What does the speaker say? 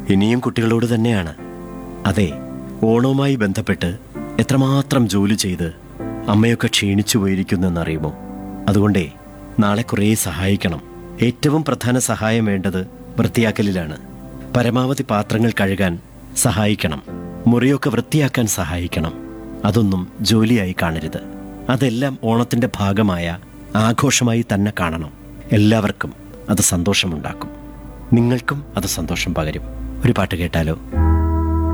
ഇനിയും കുട്ടികളോട് തന്നെയാണ് അതെ ഓണവുമായി ബന്ധപ്പെട്ട് എത്രമാത്രം ജോലി ചെയ്ത് അമ്മയൊക്കെ ക്ഷീണിച്ചു പോയിരിക്കുന്നെന്നറിയുമോ അതുകൊണ്ടേ നാളെ കുറേ സഹായിക്കണം ഏറ്റവും പ്രധാന സഹായം വേണ്ടത് വൃത്തിയാക്കലിലാണ് പരമാവധി പാത്രങ്ങൾ കഴുകാൻ സഹായിക്കണം മുറിയൊക്കെ വൃത്തിയാക്കാൻ സഹായിക്കണം അതൊന്നും ജോലിയായി കാണരുത് അതെല്ലാം ഓണത്തിന്റെ ഭാഗമായ ആഘോഷമായി തന്നെ കാണണം എല്ലാവർക്കും അത് സന്തോഷമുണ്ടാക്കും നിങ്ങൾക്കും അത് സന്തോഷം പകരും ഒരു പാട്ട് കേട്ടാലോ